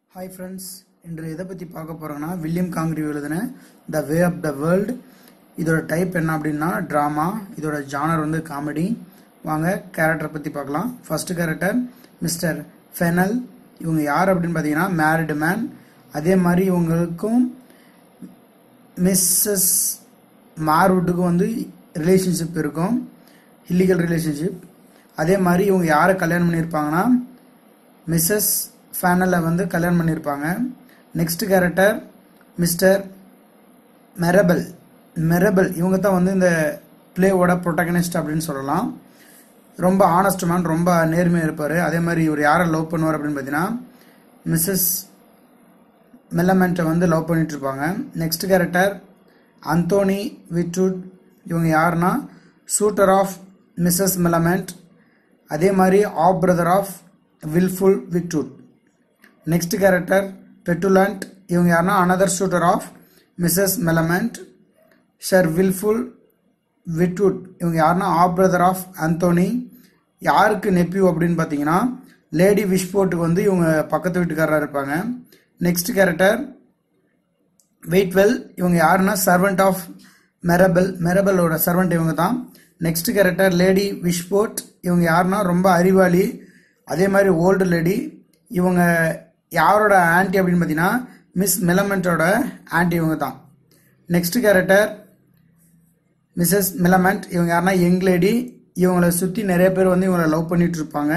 hi friends இன்று எதை பற்றி பார்க்க போகிறோங்கன்னா வில்லியம் காங்கிரி எழுதின the way of the world இதோட டைப் என்ன அப்படின்னா ட்ராமா இதோட ஜானர் வந்து காமெடி வாங்க கேரக்டரை பற்றி பார்க்கலாம் ஃபர்ஸ்ட் கேரக்டர் மிஸ்டர் ஃபெனல் இவங்க யார் அப்படின்னு பார்த்தீங்கன்னா மேரிடு மேன் அதே மாதிரி இவங்களுக்கும் மிஸ்ஸஸ் மார்வுட்டுக்கும் வந்து ரிலேஷன்ஷிப் இருக்கும் இல்லீகல் ரிலேஷன்ஷிப் அதே மாதிரி இவங்க யாரை கல்யாணம் பண்ணியிருப்பாங்கன்னா மிஸ்ஸஸ் ஃபேனலை வந்து கல்யாணம் பண்ணியிருப்பாங்க next character Mr Mirabell Mirabell இவங்க தான் வந்து இந்த பிளேவோட ப்ரொட்டகனிஸ்ட் அப்படின்னு சொல்லலாம் ரொம்ப ஆனஸ்ட் மேன் ரொம்ப நேர்மையாக இருப்பார் அதே மாதிரி இவர் யாரை லவ் பண்ணுவார் அப்படின்னு பார்த்தீங்கன்னா மிஸ்ஸஸ் மெல்லமெண்ட்டை வந்து லவ் பண்ணிட்டு இருப்பாங்க நெக்ஸ்ட் கேரக்டர் அந்தோனி விட்வுட் இவங்க யாருன்னா சூட்டர் ஆஃப் மிஸ்ஸஸ் மெலமெண்ட் அதே மாதிரி of brother of Wilfull Witwoud next character Petulant இவங்க யாருன்னா another suitor of Mrs Millamant sir Wilfull Witwoud இவங்க யாருன்னா ஆஃப் பிரதர் ஆஃப் அந்தோனி யாருக்கு நெப்பியூ அப்படின்னு பார்த்தீங்கன்னா லேடி விஷ்போர்ட்டுக்கு வந்து இவங்க பக்கத்து வீட்டுக்காரராக இருப்பாங்க நெக்ஸ்ட் கேரக்டர் வெயிட்வெல் இவங்க யாருன்னா சர்வெண்ட் ஆஃப் மெரபல் மெரபலோட சர்வெண்ட் இவங்க தான் நெக்ஸ்ட் கேரக்டர் லேடி விஷ்போர்ட் இவங்க யாருன்னா ரொம்ப அறிவாளி அதே மாதிரி ஓல்டு லேடி இவங்க யாரோட ஆன்டி அப்படின்னு பார்த்தீங்கன்னா மிஸ் மெலமெண்ட்டோட ஆன்டி இவங்க தான் நெக்ஸ்ட் கேரக்டர் மிஸ்ஸஸ் மெலமெண்ட் இவங்க யாருன்னா யங் லேடி இவங்களை சுற்றி நிறைய பேர் வந்து இவங்களை லவ் பண்ணிட்டு இருப்பாங்க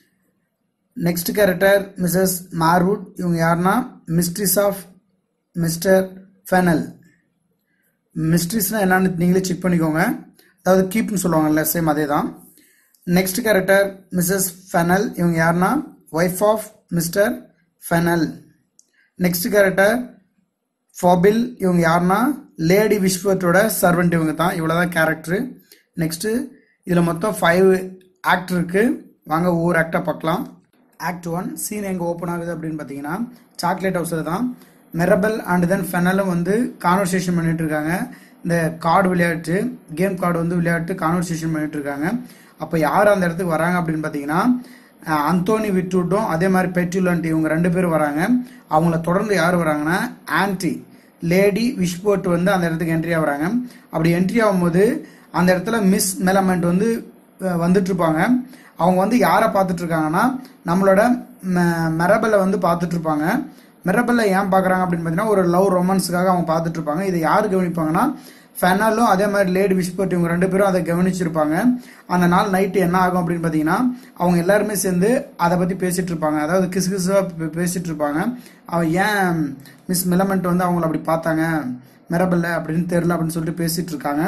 நெக்ஸ்ட் கேரக்டர் மிஸ்ஸஸ் மார்வுட் இவங்க யாருன்னா மிஸ்ட்ரிஸ் ஆஃப் மிஸ்டர் ஃபெனல் மிஸ்ட்ரிஸ்னால் என்னன்னு நீங்களே செக் பண்ணிக்கோங்க அதாவது கீப்னு சொல்லுவாங்கல்ல சேம் அதே தான் நெக்ஸ்ட் கேரக்டர் மிஸ்ஸஸ் ஃபெனல் இவங்க யாருன்னா wife of Mr Fainall next character Foible இவங்க யாருன்னா லேடி விஸ்வத்தோட சர்வெண்ட் இவங்க தான் இவ்வளோ தான் கேரக்டரு நெக்ஸ்ட்டு இதில் மொத்தம் ஃபைவ் ஆக்ட் இருக்கு வாங்க ஒவ்வொரு ஆக்டாக பார்க்கலாம் ஆக்ட் ஒன் சீன் எங்கே ஓப்பன் ஆகுது அப்படின்னு பார்த்தீங்கன்னா சாக்லேட் ஹவுஸில் தான் மெரபல் அண்ட் தென் ஃபெனலும் வந்து கான்வர்சேஷன் பண்ணிட்டு இருக்காங்க இந்த கார்டு விளையாட்டு கேம் கார்டு வந்து விளையாட்டு கான்வர்சேஷன் பண்ணிட்டு இருக்காங்க அப்போ யார் அந்த இடத்துக்கு வராங்க அப்படின்னு பார்த்தீங்கன்னா அஹ், அந்தோனி விட்டுட்டும் அதே மாதிரி பெட்யூலண்ட் இவங்க ரெண்டு பேரும் வராங்க அவங்கள தொடர்ந்து யார் வராங்கன்னா ஆன்டி லேடி விஷ்போர்ட் வந்து அந்த இடத்துக்கு என்ட்ரி ஆகுறாங்க அப்படி என்ட்ரி ஆகும்போது அந்த இடத்துல மிஸ் மெலமெண்ட் வந்து அஹ், வந்துட்டு இருப்பாங்க அவங்க வந்து யாரை பார்த்துட்டு இருக்காங்கன்னா நம்மளோட மெரபலை வந்து பார்த்துட்டு இருப்பாங்க மெரபல்ல ஏன் பார்க்குறாங்க அப்படின்னு பார்த்தீங்கன்னா ஒரு லவ் ரொமான்ஸுக்காக அவங்க பார்த்துட்டு இருப்பாங்க இதை யார் கவனிப்பாங்கன்னா ஃபெனாலும் அதே மாதிரி லேடி விஸ்பர்ட் இவங்க ரெண்டு பேரும் அதை கவனிச்சிருப்பாங்க அந்த நாள் நைட்டு என்ன ஆகும் அப்படின்னு பார்த்தீங்கன்னா அவங்க எல்லாருமே சேர்ந்து அதை பற்றி பேசிட்டு இருப்பாங்க அதாவது கிசு கிசுவாக பேசிட்டு இருப்பாங்க அவன் ஏன் மிஸ் மிலமெண்ட் வந்து அவங்கள அப்படி பார்த்தாங்க மெரபல்ல அப்படின்னு தெரில அப்படின்னு சொல்லிட்டு பேசிட்டு இருக்காங்க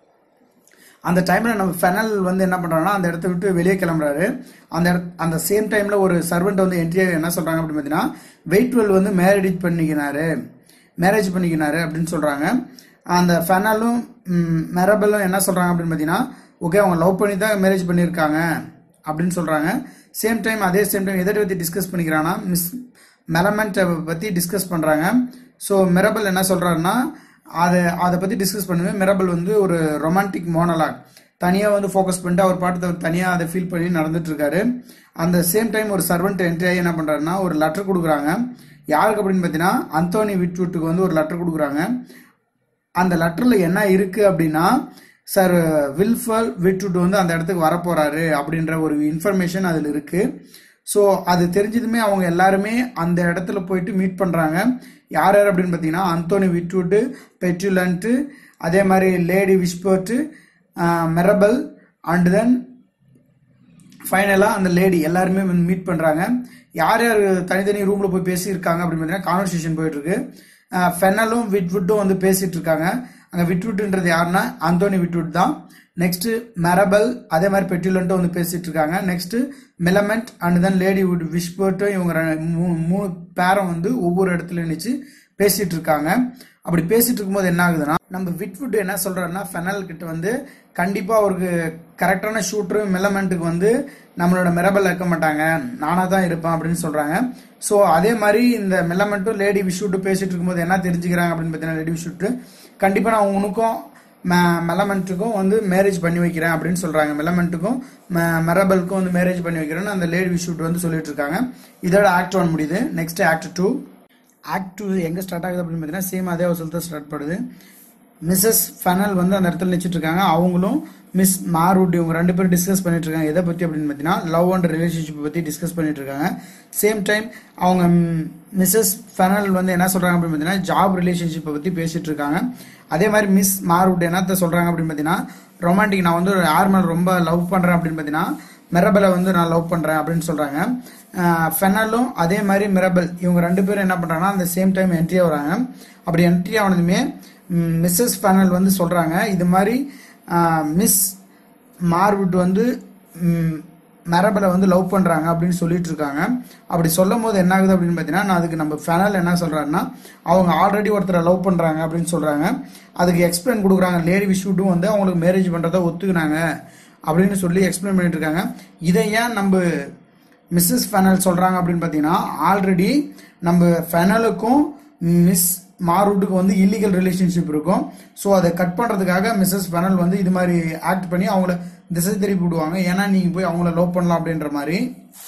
அந்த டைம்ல நம்ம ஃபெனல் வந்து என்ன பண்றாங்கன்னா அந்த இடத்த விட்டு வெளியே கிளம்புறாரு அந்த இடத்- அந்த சேம் டைம்ல ஒரு சர்வெண்ட் வந்து என்ட்ரி என்ன சொல்றாங்க அப்படின்னு பார்த்தீங்கன்னா வெயிட்வெல் வந்து மேரேஜ் பண்ணிக்கினாரு மேரேஜ் பண்ணிக்கினாரு அப்படின்னு சொல்றாங்க அந்த ஃபெனலும் மெரபலும் என்ன சொல்றாங்க அப்படின்னு பார்த்தீங்கன்னா ஓகே அவங்க லவ் பண்ணி தான் மேரேஜ் பண்ணியிருக்காங்க அப்படின்னு சொல்றாங்க சேம் டைம் அதே சேம் டைம் எதை பற்றி டிஸ்கஸ் பண்ணிக்கிறாங்கன்னா மிஸ் மெலமெண்ட்டை பற்றி டிஸ்கஸ் பண்ணுறாங்க ஸோ மிரபல் என்ன சொல்கிறாருன்னா அதை அதை பற்றி டிஸ்கஸ் பண்ணுங்க மிரபல் வந்து ஒரு ரொமான்டிக் மோனலாக் தனியாக வந்து ஃபோக்கஸ் பண்ணிட்டு அவர் பாட்டு தனியாக அதை ஃபீல் பண்ணி நடந்துட்டு இருக்காரு அந்த சேம் டைம் ஒரு சர்வெண்ட் என்ட்ரி ஆகி என்ன பண்ணுறாருன்னா ஒரு லெட்டர் கொடுக்குறாங்க யாருக்கு அப்படின்னு பார்த்தீங்கன்னா அந்தோனி விட்வுட்டுக்கு வந்து ஒரு லெட்டர் கொடுக்குறாங்க அந்த லெட்டர்ல என்ன இருக்கு அப்படின்னா சார் வில்ஃபல் விட்வுட் வந்து அந்த இடத்துக்கு வரப்போறாரு அப்படின்ற ஒரு இன்ஃபர்மேஷன் அதில் இருக்கு ஸோ அது தெரிஞ்சதுமே அவங்க எல்லாருமே அந்த இடத்துல போயிட்டு மீட் பண்றாங்க யார் யார் அப்படின்னு பார்த்தீங்கன்னா அந்தோனி விட்வுட் பெட்யூலன்ட்டு அதே மாதிரி லேடி விஸ்பர்ட்டு மெரபல் அண்ட் தென் ஃபைனலாக அந்த லேடி எல்லாருமே வந்து மீட் பண்ணுறாங்க யார் யார் தனித்தனி ரூமில் போய் பேசியிருக்காங்க அப்படின்னு பார்த்தீங்கன்னா கான்வர்சேஷன் போயிட்டு இருக்கு அஹ் ஃபெனலும் விட்வுட்டும் வந்து பேசிட்டு இருக்காங்க அங்கே விட்வுட்ன்றது யாருன்னா அந்தோனி விட்வுட் தான் நெக்ஸ்ட் மெரபல் அதே மாதிரி பெட்யூலண்ட்டும் வந்து பேசிட்டு இருக்காங்க next Millamant and then lady வுட் விஷ்பர்ட்டும் இவங்க ரெ- மூ- மூணு பேரும் வந்து ஒவ்வொரு இடத்துல நினைச்சு பேசிட்டு இருக்காங்க அப்படி பேசிட்டு இருக்கும்போது என்ன ஆகுதுன்னா நம்ம விட்வுட் என்ன சொல்றாருன்னா ஃபெனல் கிட்ட வந்து கண்டிப்பா அவருக்கு கரெக்டான ஷூட்டரு மெலமெண்ட்டுக்கு வந்து நம்மளோட மிரபல் இருக்க மாட்டாங்க நானா தான் இருப்பேன் அப்படின்னு சொல்றாங்க ஸோ அதே மாதிரி இந்த மெலமெண்ட்டும் லேடி விஷூட்டும் பேசிட்டு இருக்கும்போது என்ன தெரிஞ்சுக்கிறாங்க அப்படின்னு பார்த்தீங்கன்னா லேடி விஷூட்டு கண்டிப்பா நான் உனக்கும் மெலமெண்ட்டுக்கும் வந்து மேரேஜ் பண்ணி வைக்கிறேன் அப்படின்னு சொல்றாங்க மெலமெண்ட்டுக்கும் மெரபலுக்கும் வந்து மேரேஜ் பண்ணி வைக்கிறேன்னு அந்த லேடி விஷூட் வந்து சொல்லிட்டு இருக்காங்க இதோட ஆக்ட் ஒன் முடியுது next act two act two எங்கே ஸ்டார்ட் ஆகுது அப்படின்னு பார்த்தீங்கன்னா சேம் அதே ஹவுஸ்ல தான் ஸ்டார்ட் பண்ணுது மிஸ்ஸஸ் ஃபனல் வந்து அந்த இடத்துல நிச்சிட்டு இருக்காங்க அவங்களும் மிஸ் மார்வுட் இவங்க ரெண்டு பேரும் டிஸ்கஸ் பண்ணிட்டு இருக்காங்க எதை பற்றி அப்படின்னு பார்த்தீங்கன்னா லவ் அண்ட் ரிலேஷன்ஷிப் பற்றி டிஸ்கஸ் பண்ணிட்டு இருக்காங்க சேம் டைம் அவங்க மிஸ்ஸஸ் ஃபனல் வந்து என்ன சொல்றாங்க அப்படின்னு பார்த்தீங்கன்னா ஜாப் ரிலேஷன்ஷிப்பை பற்றி பேசிட்டு இருக்காங்க அதே மாதிரி மிஸ் மார்வுட் என்னத்த சொல்றாங்க அப்படின்னு பார்த்தீங்கன்னா ரொமான்டிக் நான் வந்து ஒரு யார் மேல ரொம்ப லவ் பண்றேன் அப்படின்னு பார்த்தீங்கன்னா மெரபலை வந்து நான் லவ் பண்றேன் அப்படின்னு சொல்றாங்க ஃபெனலும் அதே மாதிரி மிரபல் இவங்க ரெண்டு பேரும் என்ன பண்றாங்கன்னா அந்த சேம் டைம் என்ட்ரி ஆகுறாங்க அப்படி என்ட்ரி ஆனதுமே மிஸ்ஸஸ் ஃபெனல் வந்து சொல்றாங்க இது மாதிரி மிஸ் மார்வுட் வந்து மெரபலை வந்து லவ் பண்றாங்க அப்படின்னு சொல்லிட்டு இருக்காங்க அப்படி சொல்லும் போது என்ன ஆகுது அப்படின்னு பார்த்தீங்கன்னா நான் அதுக்கு நம்ம ஃபெனல் என்ன சொல்றாருன்னா அவங்க ஆல்ரெடி ஒருத்தரை லவ் பண்றாங்க அப்படின்னு சொல்றாங்க அதுக்கு எக்ஸ்பிளைன் கொடுக்குறாங்க லேடி விஷுட்டும் வந்து அவங்களுக்கு மேரேஜ் பண்றதை ஒத்துக்கினாங்க அப்படின்னு சொல்லி எக்ஸ்பிளைன் பண்ணிட்டு இருக்காங்க இதை ஏன் நம்ம மிஸ்ஸஸ் ஃபெனல் சொல்றாங்க அப்படின்னு பார்த்தீங்கன்னா ஆல்ரெடி நம்ம ஃபெனலுக்கும் மிஸ் மாரூட்டுக்கு வந்து இல்லீகல் ரிலேஷன்ஷிப் இருக்கும் ஸோ அதை கட் பண்றதுக்காக மிஸ்ஸஸ் ஃபெனல் வந்து இது மாதிரி ஆக்ட் பண்ணி அவங்கள திசை திருப்பி விடுவாங்க ஏன்னா நீங்க போய் அவங்கள லவ் பண்ணலாம் அப்படின்ற மாதிரி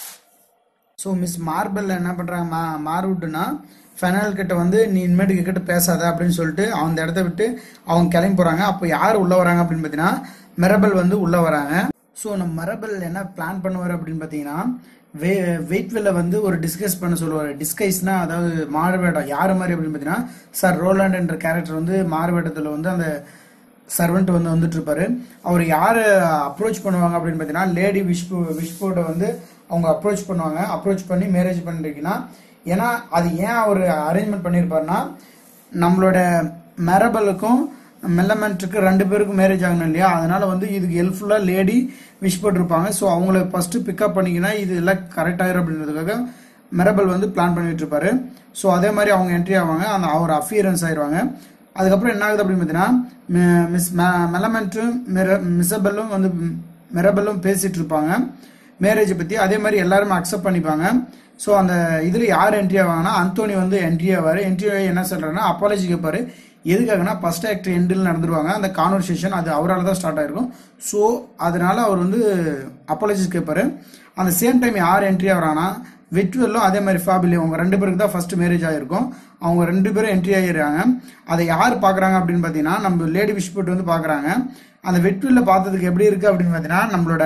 ஸோ மிஸ் மார்பல் என்ன பண்றாங்க மா மார்வுட்னா ஃபெனல் கிட்ட வந்து நீ இனிமேட்டு கிட்ட பேசாத அப்படின்னு சொல்லிட்டு அந்த இடத்த விட்டு அவங்க கிளம்பி போறாங்க அப்போ யார் உள்ள வராங்க அப்படின்னு பார்த்தீங்கன்னா மெரபல் வந்து உள்ள வராங்க ஸோ நம்ம மெரபல் என்ன பிளான் பண்ணுவார் அப்படின்னு பார்த்தீங்கன்னா வே வெயிட்வெல்ல வந்து ஒரு டிஸ்கஸ் பண்ண சொல்லுவார் டிஸ்கைஸ்னா அதாவது மாறுவேடம் யார் மாதிரி அப்படின்னு பார்த்தீங்கன்னா சார் ரோலாண்ட் என்ற கேரக்டர் வந்து மாறுவேடத்தில் வந்து அந்த சர்வெண்ட் வந்து வந்துட்டு இருப்பாரு அவர் யாரை அப்ரோச் பண்ணுவாங்க அப்படின்னு பார்த்தீங்கன்னா லேடி விஷ்பு விஷ்போட வந்து அவங்க அப்ரோச் பண்ணுவாங்க அப்ரோச் பண்ணி மேரேஜ் பண்ணிருக்கீங்கன்னா ஏன்னா அது ஏன் அவர் அரேஞ்ச்மெண்ட் பண்ணியிருப்பாருன்னா நம்மளோட மெரபலுக்கும் மெல்லமெண்ட்டுக்கு ரெண்டு பேருக்கும் மேரேஜ் ஆகணும் இல்லையா அதனால வந்து இதுக்கு ஹெல்ப்ஃபுல்லாக லேடி விஷ் பண்ணிருப்பாங்க ஸோ அவங்கள ஃபர்ஸ்ட் பிக்கப் பண்ணிக்கினா இது எல்லாம் கரெக்ட் ஆயிரும் அப்படின்றதுக்காக மெரபல் வந்து பிளான் பண்ணிட்டு இருப்பாரு ஸோ அதே மாதிரி அவங்க என்ட்ரி ஆவாங்க அந்த அவர் அஃபியரன்ஸ் ஆயிடுவாங்க அதுக்கப்புறம் என்ன ஆகுது அப்படின்னு பார்த்தீங்கன்னா மிஸ் மெலமெண்ட்டும் மிசபலும் வந்து மெரபலும் பேசிட்டு இருப்பாங்க மேரேஜை பற்றி அதே மாதிரி எல்லாருமே அக்செப்ட் பண்ணிப்பாங்க ஸோ அந்த இதில் யார் என்ட்ரி ஆவாங்கன்னா அந்தோனி வந்து என்ட்ரி ஆவார் என்ட்ரி ஆகி என்ன சொல்றாருன்னா அப்பாலஜி கேட்பாரு எதுக்காகனா ஃபர்ஸ்ட் ஆக்ட் எண்டில் நடந்துருவாங்க அந்த கான்வர்சேஷன் அது அவரால் தான் ஸ்டார்ட் ஆயிருக்கும் ஸோ அதனால அவர் வந்து அப்பாலஜிஸ் கேட்பாரு அந்த சேம் டைம் யார் என்ட்ரி ஆகிறாங்கன்னா வெட்வெல்லும் அதே மாதிரி ஃபேபிலி அவங்க ரெண்டு பேருக்கு தான் ஃபர்ஸ்ட் மேரேஜ் ஆயிருக்கும் அவங்க ரெண்டு பேரும் என்ட்ரி ஆகிடுறாங்க அதை யார் பார்க்குறாங்க அப்படின்னு பார்த்தீங்கன்னா நம்ம லேடி விஷ்பட் வந்து பார்க்குறாங்க அந்த வெட்வெல்ல பார்த்ததுக்கு எப்படி இருக்கு அப்படின்னு பார்த்தீங்கன்னா நம்மளோட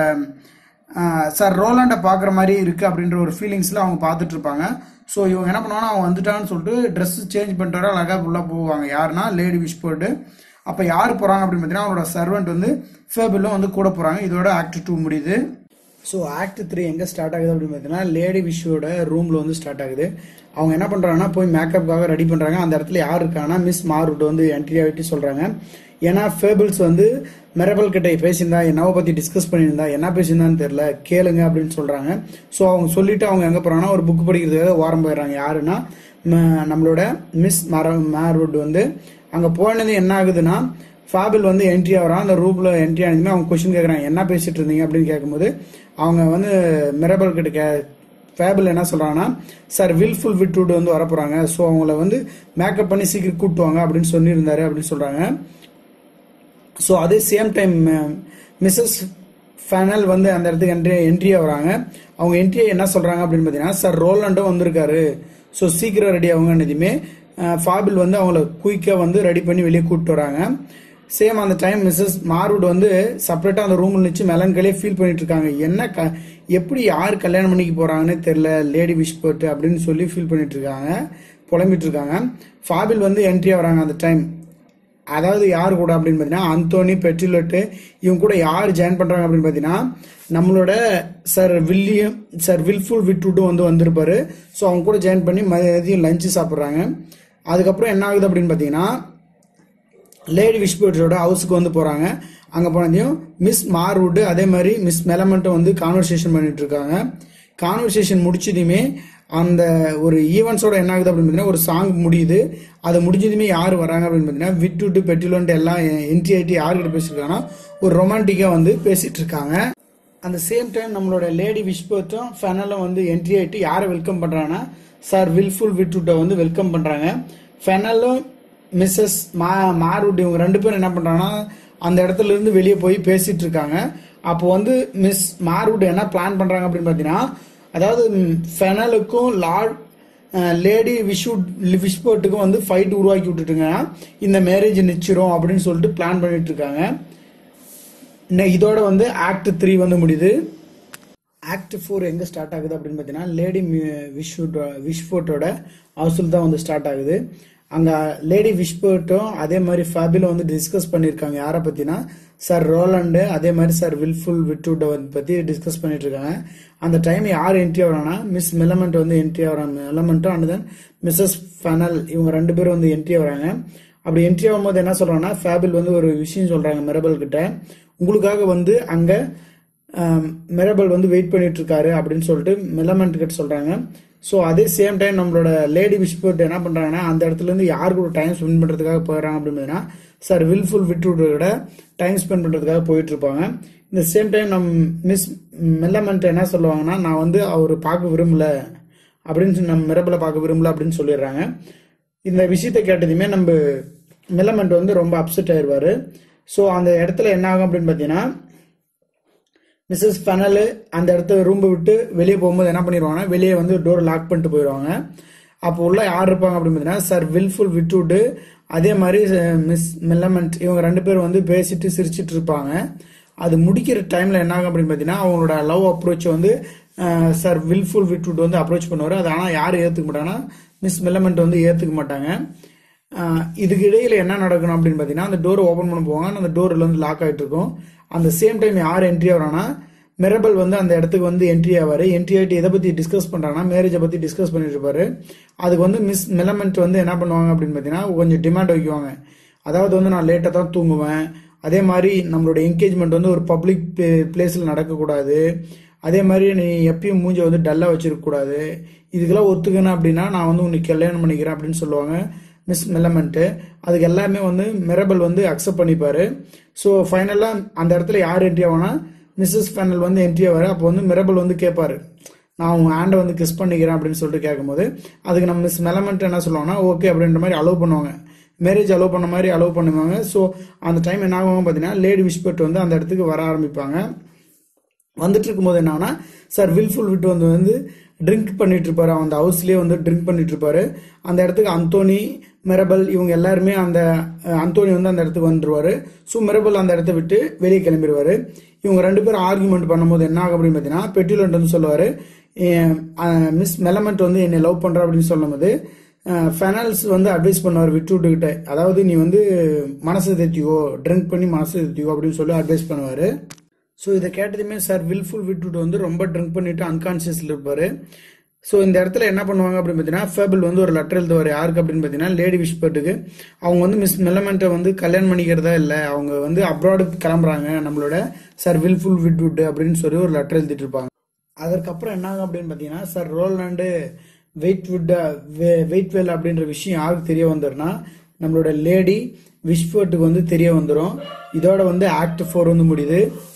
சார் ரோலாண்டை பார்க்குற மாதிரி இருக்கு அப்படின்ற ஒரு ஃபீலிங்ஸில் அவங்க பார்த்துட்டு இருப்பாங்க ஸோ இவங்க என்ன பண்ணுவாங்கன்னா அவங்க வந்துட்டான்னு சொல்லிட்டு ட்ரெஸ் சேஞ்ச் பண்ணிட்டு வர அழகாக உள்ளே போவாங்க யாருன்னா லேடி விஷ்பர்டு அப்போ யார் போகிறாங்க அப்படின்னு பார்த்தீங்கன்னா அவரோட சர்வெண்ட் வந்து ஃபேபிளும் வந்து கூட போகிறாங்க இதோட ஆக்ட் டூ முடியுது ஸோ ஆக்ட் த்ரீ எங்கே ஸ்டார்ட் ஆகுது அப்படின்னு பார்த்தீங்கன்னா லேடி விஷயோட ரூமில் வந்து ஸ்டார்ட் ஆகுது அவங்க என்ன பண்ணுறாங்கன்னா போய் மேக்கப்புக்காக ரெடி பண்ணுறாங்க அந்த இடத்துல யார் இருக்காங்கன்னா மிஸ் மார்வுட் வந்து என்ட்ரி ஆகிட்டு சொல்கிறாங்க ஏன்னா ஃபேபிள்ஸ் வந்து மெரபல் கிட்ட பேசியிருந்தா என்னவை பற்றி டிஸ்கஸ் பண்ணியிருந்தா என்ன பேசியிருந்தான்னு தெரியல கேளுங்க அப்படின்னு சொல்கிறாங்க ஸோ அவங்க சொல்லிட்டு அவங்க எங்கே போகிறாங்கன்னா ஒரு புக் படிக்கிறதுக்காக ஓரம் போயிடுறாங்க யாருன்னா ம- நம்மளோட மிஸ் மர மார்வுட் வந்து அங்கே போனது என்ன ஆகுதுன்னா ஃபாபில் வந்து என்ட்ரி ஆகிறான் அந்த ரூமில் என்ட்ரி ஆனதுமே அவங்க கொஸ்டின் கேட்குறாங்க என்ன பேசிட்டு இருந்தீங்க அப்படின்னு கேட்கும்போது அவங்க வந்து மிரபல் கிட்ட கே ஃபேபிள் என்ன சொல்றாங்கன்னா சார் வில்ஃபுல் விட்வுட் வந்து வரப்போறாங்க ஸோ அவங்கள வந்து மேக்கப் பண்ணி சீக்கிரம் கூட்டுவாங்க அப்படின்னு சொல்லியிருந்தாரு அப்படின்னு சொல்றாங்க ஸோ அதே சேம் டைம் மிஸ்ஸஸ் ஃபேனல் வந்து அந்த இடத்துக்கு என்ட்ரி என்ட்ரி ஆகுறாங்க அவங்க என்ட்ரி என்ன சொல்றாங்க அப்படின்னு பார்த்தீங்கன்னா சார் ரோலாண்டும் வந்திருக்காரு ஸோ சீக்கிரம் ரெடி ஆகுங்கன்னதுமே ஃபாபில் வந்து அவங்கள குயிக்காக வந்து ரெடி பண்ணி வெளியே கூப்பிட்டு வராங்க சேம் அந்த டைம் மிஸ்ஸஸ் மார்வுட் வந்து செப்பரேட்டாக அந்த ரூமில் நிச்சு மெலன்களே ஃபீல் பண்ணிட்டு இருக்காங்க என்ன க எப்படி யார் கல்யாணம் பண்ணிக்க போறாங்கன்னு தெரியல லேடி விஷ்பர்ட் அப்படின்னு சொல்லி ஃபீல் பண்ணிட்டு இருக்காங்க புலம்பிட்டு இருக்காங்க ஃபாபில் வந்து என்ட்ரி ஆகுறாங்க அந்த டைம் அதாவது யார் கூட அப்படின்னு பார்த்தீங்கன்னா அந்தோனி பெட்டிலட்டு இவங்க கூட யார் ஜாயின் பண்றாங்க அப்படின்னு பார்த்தீங்கன்னா நம்மளோட சார் வில்லியம் சார் வில்ஃபுல் விட்டுட்டும் வந்து வந்திருப்பாரு ஸோ அவங்க கூட ஜாயின் பண்ணி மதியம் லஞ்சு சாப்பிட்றாங்க அதுக்கப்புறம் என்ன ஆகுது அப்படின்னு பார்த்தீங்கன்னா லேடி விஷ்பர்டோட ஹவுஸுக்கு வந்து போறாங்க அங்க போனதையும் மிஸ் மார்வுட் அதே மாதிரி மிஸ் மெலமெண்ட்டும் வந்து கான்வர்சேஷன் பண்ணிட்டு இருக்காங்க கான்வர்சேஷன் முடிச்சதுமே அந்த ஒரு ஈவெண்ட்ஸோட என்ன ஆகுது அப்படின்னு பார்த்தீங்கன்னா ஒரு சாங் முடியுது அது முடிஞ்சதுமே யார் வராங்க அப்படின்னு பார்த்தீங்கன்னா விட்டு விட்டு பெட்டிலோன்ட்டு எல்லாம் என்ட்ரி ஆயிட்டு யார்கிட்ட பேசியிருக்காங்கன்னா ஒரு ரொமான்டிக்கா வந்து பேசிட்டு இருக்காங்க அந்த சேம் டைம் நம்மளோட லேடி விஷ்பர்ட்டும் ஃபெனலும் வந்து என்ட்ரி ஆயிட்டு யாரை வெல்கம் பண்றாங்கன்னா சார் வில்ஃபுல் விட்டுட்ட வந்து வெல்கம் பண்றாங்க ஃபெனலும் மிஸ்ஸஸ் மா மாருட் இவங்க ரெண்டு பேரும் என்ன பண்றாங்கன்னா அந்த இடத்துல இருந்து வெளியே போய் பேசிட்டு இருக்காங்க அப்போ வந்து மிஸ் மாருட் என்ன பிளான் பண்றாங்க அப்படின்னு பார்த்தீங்கன்னா அதாவது ஃபெனலுக்கும் லார்ட் லேடி விஷுட் விஷ்பர்ட்டுக்கும் வந்து ஃபைட் உருவாக்கி விட்டுட்டுங்கன்னா இந்த மேரேஜ் நிச்சிரும் அப்படின்னு சொல்லிட்டு பிளான் பண்ணிட்டு இருக்காங்க இன்ன- இதோட வந்து ஆக்ட் த்ரீ வந்து முடியுது ஆக்ட் ஃபோர் எங்கே ஸ்டார்ட் ஆகுது அப்படின்னு பார்த்தீங்கன்னா லேடி விஷ்வுட் விஷ்போர்ட்டோட ஹவுஸில் தான் வந்து ஸ்டார்ட் ஆகுது அங்கே லேடி விஷ்போர்ட்டும் அதே மாதிரி ஃபேபிலும் வந்து டிஸ்கஸ் பண்ணியிருக்காங்க யாரை பற்றினா சார் ரோலண்டு அதே மாதிரி சார் வில்ஃபுல் விட்வுட்டை வந்து பற்றி டிஸ்கஸ் பண்ணிட்டு இருக்காங்க அந்த டைம் யார் என்ட்ரி ஆகிறாங்கன்னா மிஸ் மெலமெண்ட் வந்து என்ட்ரி ஆகிறாங்க மெலமெண்ட்டும் அண்ட் தென் மிஸ்ஸஸ் ஃபனல் இவங்க ரெண்டு பேரும் வந்து என்ட்ரி ஆகிறாங்க அப்படி என்ட்ரி ஆகும்போது என்ன சொல்றாங்கன்னா ஃபேபில் வந்து ஒரு விஷயம் சொல்றாங்க மெரபல் கிட்ட உங்களுக்காக வந்து அங்க மிரபல் வந்து வெயிட் பண்ணிட்டு இருக்காரு அப்படின்னு சொல்லிட்டு மெலமெண்ட் கிட்ட சொல்றாங்க ஸோ அதே சேம் டைம் நம்மளோட லேடி விஷ்பர்ட் என்ன பண்றாங்கன்னா அந்த இடத்துல இருந்து யார் கூட டைம் ஸ்பெண்ட் பண்றதுக்காக போயிடறாங்க அப்படின்னு சார் வில்ஃபுல் விட்ரூடோட டைம் ஸ்பெண்ட் பண்றதுக்காக போயிட்டு இருப்பாங்க இந்த சேம் டைம் நம்ம மிஸ் மெல்லமெண்ட் என்ன சொல்லுவாங்கன்னா நான் வந்து அவர் பார்க்க விரும்பல அப்படின்னு சொல்லி நம்ம மிரபலை பார்க்க விரும்பல அப்படின்னு சொல்லிடுறாங்க இந்த விஷயத்தை கேட்டதுமே நம்ம மெல்லமெண்ட் வந்து ரொம்ப அப்செட் ஆயிடுவாரு ஸோ அந்த இடத்துல என்ன ஆகும் அப்படின்னு பார்த்தீங்கன்னா மிஸ்ஸஸ் ஃபனல் அந்த இடத்த ரூம்பை விட்டு வெளியே போகும்போது என்ன பண்ணிடுவாங்கன்னா வெளியே வந்து டோர் லாக் பண்ணிட்டு போயிடுவாங்க அப்போ உள்ள யார் இருப்பாங்க அப்படின்னு பார்த்தீங்கன்னா சார் வில்ஃபுல் விட்டுவிட்டு அதே மாதிரி மிஸ் மெல்லமெண்ட் இவங்க ரெண்டு பேரும் வந்து பேசிட்டு சிரிச்சிட்டு இருப்பாங்க அது முடிக்கிற டைம்ல என்ன ஆகும் அப்படின்னு பார்த்தீங்கன்னா அவங்களோட லவ் அப்ரோச் வந்து சார் வில்ஃபுல் விட்வுட் வந்து அப்ரோச் பண்ணுவார் அது ஆனால் யார் ஏற்றுக்க மாட்டாங்கன்னா மிஸ் மெல்லமெண்ட் வந்து ஏற்றுக்க மாட்டாங்க ஆஹ் இதுக்கு இடையில என்ன நடக்கணும் அப்படின்னு பார்த்தீங்கன்னா அந்த டோர் ஓப்பன் பண்ண போவாங்க அந்த டோர்ல வந்து லாக் ஆகிட்டு இருக்கும் அந்த சேம் டைம் யார் என்ட்ரி ஆகிறான்னா மிரபல் வந்து அந்த இடத்துக்கு வந்து என்ட்ரி ஆவாரு என்ட்ரி ஆகிட்டு எதை பத்தி டிஸ்கஸ் பண்றாங்கன்னா மேரேஜை பத்தி டிஸ்கஸ் பண்ணிட்டு இருப்பாரு அதுக்கு வந்து மிஸ் மெலமெண்ட் வந்து என்ன பண்ணுவாங்க அப்படின்னு பார்த்தீங்கன்னா கொஞ்சம் டிமாண்ட் வைக்குவாங்க அதாவது வந்து நான் லேட்டாக தான் தூங்குவேன் அதே மாதிரி நம்மளோட என்கேஜ்மெண்ட் வந்து ஒரு பப்ளிக் பிளேஸில் நடக்கக்கூடாது அதே மாதிரி நீ எப்பயும் மூஞ்ச வந்து டல்லாக வச்சிருக்க கூடாது இதுக்கெல்லாம் ஒத்துக்கணும் அப்படின்னா நான் வந்து உனக்கு கல்யாணம் பண்ணிக்கிறேன் அப்படின்னு சொல்லுவாங்க மிஸ் மெலமெண்ட்டு அதுக்கு எல்லாமே வந்து மிரபல் வந்து அக்செப்ட் பண்ணிப்பாரு ஸோ ஃபைனலாக அந்த இடத்துல யார் என்ட்ரி ஆகும்னா மிஸ்ஸஸ் ஃபேனல் வந்து என்ட்ரி ஆவார் அப்போ வந்து மிரபல் வந்து கேட்பாரு நான் உங்க ஹேண்டை வந்து கிஸ் பண்ணிக்கிறேன் அப்படின்னு சொல்லிட்டு கேட்கும்போது அதுக்கு நம்ம மிஸ் மெலமெண்ட் என்ன சொல்லுவாங்கன்னா ஓகே அப்படின்ற மாதிரி அலோவ் பண்ணுவாங்க மேரேஜ் அலோவ் பண்ண மாதிரி அலோவ் பண்ணுவாங்க ஸோ அந்த டைம் என்ன ஆகும் பார்த்தீங்கன்னா லேடி விஸ்பர்ட் வந்து அந்த இடத்துக்கு வர ஆரம்பிப்பாங்க வந்துட்டு இருக்கும்போது என்னன்னா சார் வில்ஃபுல் விட்டு வந்து வந்து ட்ரிங்க் பண்ணிட்டு இருப்பாரு அந்த ஹவுஸ்லயே வந்து ட்ரிங்க் பண்ணிட்டு இருப்பாரு அந்த இடத்துக்கு அந்தோனி மெரபல் இவங்க எல்லாருமே அந்த அஹ், அந்தோனி வந்து அந்த இடத்துக்கு வந்துருவாரு ஸோ மெரபல் அந்த இடத்த விட்டு வெளியே கிளம்பிடுவாரு இவங்க ரெண்டு பேரும் ஆர்குமெண்ட் பண்ணும்போது என்ன ஆகும் அப்படின்னு பார்த்தீங்கன்னா பெட்டிலண்ட் வந்து சொல்லுவாரு மிஸ் மெலமெண்ட் வந்து என்னை லவ் பண்ற அப்படின்னு சொல்லும்போது ஃபெனல்ஸ் வந்து அட்வைஸ் பண்ணுவார் விட்டு விட்டுக்கிட்ட அதாவது நீ வந்து மனசு தேத்திக்கோ ட்ரிங்க் பண்ணி மனசு தேத்திக்கோ அப்படின்னு சொல்லி அட்வைஸ் பண்ணுவாரு ஸோ இதை கேட்டதுமே சார் வில்ஃபுல் விட்டுட்டு வந்து ரொம்ப ட்ரிங்க் பண்ணிட்டு அன்கான்சியஸ்ல இருப்பாரு ஸோ இந்த இடத்துல என்ன பண்ணுவாங்க அப்படின்னு பார்த்தீங்கன்னா ஃபேபிள் வந்து ஒரு லெட்டர் எழுதுவார் யாருக்கு அப்படின்னு பார்த்தீங்கன்னா லேடி விஷ்பர்ட்டுக்கு அவங்க வந்து மிஸ் மெல்லமெண்ட்டை வந்து கல்யாணம் பண்ணிக்கிறதா இல்லை அவங்க வந்து அப்ராடுக்கு கிளம்புறாங்க நம்மளோட சார் வில்ஃபுல் விட்வுட் அப்படின்னு சொல்லி ஒரு லெட்டர் எழுதிட்டு இருப்பாங்க அதற்கப்புறம் என்ன ஆகும் அப்படின்னு பார்த்தீங்கன்னா sir Rowland wait wood Waitwell அப்படின்ற விஷயம் யாருக்கு தெரிய வந்துருன்னா நம்மளோட லேடி விஷ்பர்ட்டுக்கு வந்து தெரிய வந்துடும் இதோட வந்து ஆக்ட் ஃபோர் வந்து முடியுது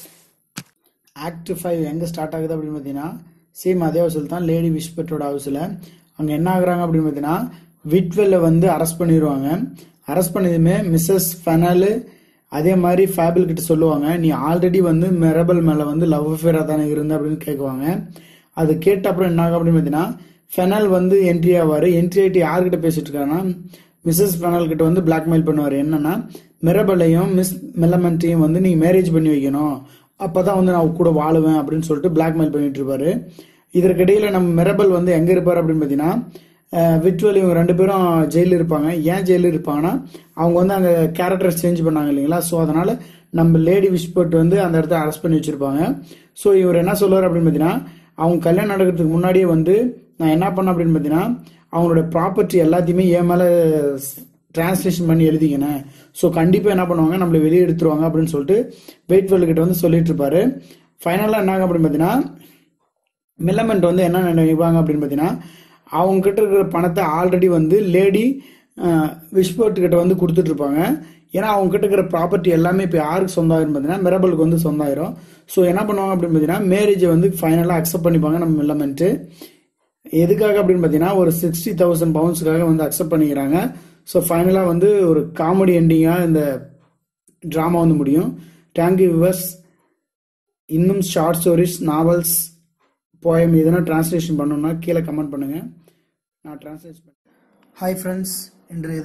ஆக்ட் ஃபைவ் எங்கே ஸ்டார்ட் ஆகுது அப்படின்னு பார்த்தீங்கன்னா சேம் அதே ஹவுஸில் தான் லேடி விஷ்பர்ட்டோட ஹவுஸில் அங்கே என்ன ஆகுறாங்க அப்படின்னு பார்த்தீங்கன்னா விட்வெல்ல வந்து அரெஸ்ட் பண்ணிடுவாங்க அரெஸ்ட் பண்ணதுமே மிஸ்ஸஸ் ஃபெனல் அதே மாதிரி ஃபேபிள் கிட்ட சொல்லுவாங்க நீ ஆல்ரெடி வந்து மெரபல் மேலே வந்து லவ் அஃபேராக தானே இருந்த அப்படின்னு கேட்குவாங்க அது கேட்ட அப்புறம் என்ன ஆகும் அப்படின்னு பார்த்தீங்கன்னா ஃபெனல் வந்து என்ட்ரி ஆவார் என்ட்ரி ஆகிட்டு யார்கிட்ட பேசிட்டு இருக்காருன்னா மிஸ்ஸஸ் ஃபெனல் கிட்ட வந்து பிளாக்மெயில் பண்ணுவார் என்னன்னா மிரபலையும் மிஸ் மெலமெண்ட்டையும் வந்து நீங்க மேரேஜ் பண்ணி வைக்கணும் அப்பதான் வந்து நான் உங்க கூட வாழுவேன் அப்படின்னு சொல்லிட்டு பிளாக்மெயில் பண்ணிட்டு இருப்பாரு இதற்கிடையில நம்ம மிரபல் வந்து எங்க இருப்பாரு அப்படின்னு பாத்தீங்கன்னா விட்வல் இவங்க ரெண்டு பேரும் ஜெயிலில் இருப்பாங்க ஏன் ஜெயிலில் இருப்பாங்கன்னா அவங்க வந்து அங்கே கேரக்டர் சேஞ்ச் பண்ணாங்க இல்லைங்களா ஸோ அதனால நம்ம லேடி விஷ்பர்ட் வந்து அந்த இடத்த அரெஸ்ட் பண்ணி வச்சிருப்பாங்க ஸோ இவர் என்ன சொல்லுவார் அப்படின்னு பார்த்தீங்கன்னா அவங்க கல்யாணம் நடக்கிறதுக்கு முன்னாடியே வந்து நான் என்ன பண்ணேன் அப்படின்னு பார்த்தீங்கன்னா அவங்களோட ப்ராப்பர்ட்டி எல்லாத்தையுமே என் மேலே டிரான்ஸ்லேஷன் பண்ணி எழுதிக்கினேன் ஸோ கண்டிப்பாக என்ன பண்ணுவாங்க நம்மளை வெளியே எடுத்துருவாங்க அப்படின்னு சொல்லிட்டு வெயிட்வெல் கிட்ட வந்து சொல்லிட்டு இருப்பாரு ஃபைனலாக என்ன ஆகும் அப்படின்னு பார்த்தீங்கன்னா மில்லமெண்ட் வந்து என்ன நினைப்பாங்க அப்படின்னு பார்த்தீங்கன்னா அவங்க கிட்ட இருக்கிற பணத்தை ஆல்ரெடி வந்து லேடி விஷ்பர்ட் கிட்ட வந்து கொடுத்துட்டு இருப்பாங்க ஏன்னா அவங்க கிட்ட இருக்கிற ப்ராப்பர்ட்டி எல்லாமே இப்போ யாருக்கு சொந்தம் ஆயிரும் பார்த்தீங்கன்னா மிரபலுக்கு வந்து சொந்தம் ஆயிரும் ஸோ என்ன பண்ணுவாங்க அப்படின்னு பார்த்தீங்கன்னா மேரேஜை வந்து ஃபைனலாக அக்செப்ட் பண்ணிப்பாங்க நம்ம மில்லமெண்ட்டு எதுக்காக அப்படின்னு பார்த்தீங்கன்னா ஒரு சிக்ஸ்டி தௌசண்ட் பவுண்ட்ஸ்க்காக வந்து அக்செப்ட் பண்ணிக்கிறாங்க ஸோ ஃபைனலாக வந்து ஒரு காமெடி எண்டிங்காக இந்த ட்ராமா வந்து முடியும் தேங்க்யூ விவர்ஸ் இன்னும் ஷார்ட் ஸ்டோரிஸ் நாவல்ஸ் போயம் எதனா டிரான்ஸ்லேஷன் பண்ணணும்னா கீழே கமெண்ட் பண்ணுங்கள் நான் டிரான்ஸ்லேட் பண்ணேன் ஹாய் ஃப்ரெண்ட்ஸ் இன்று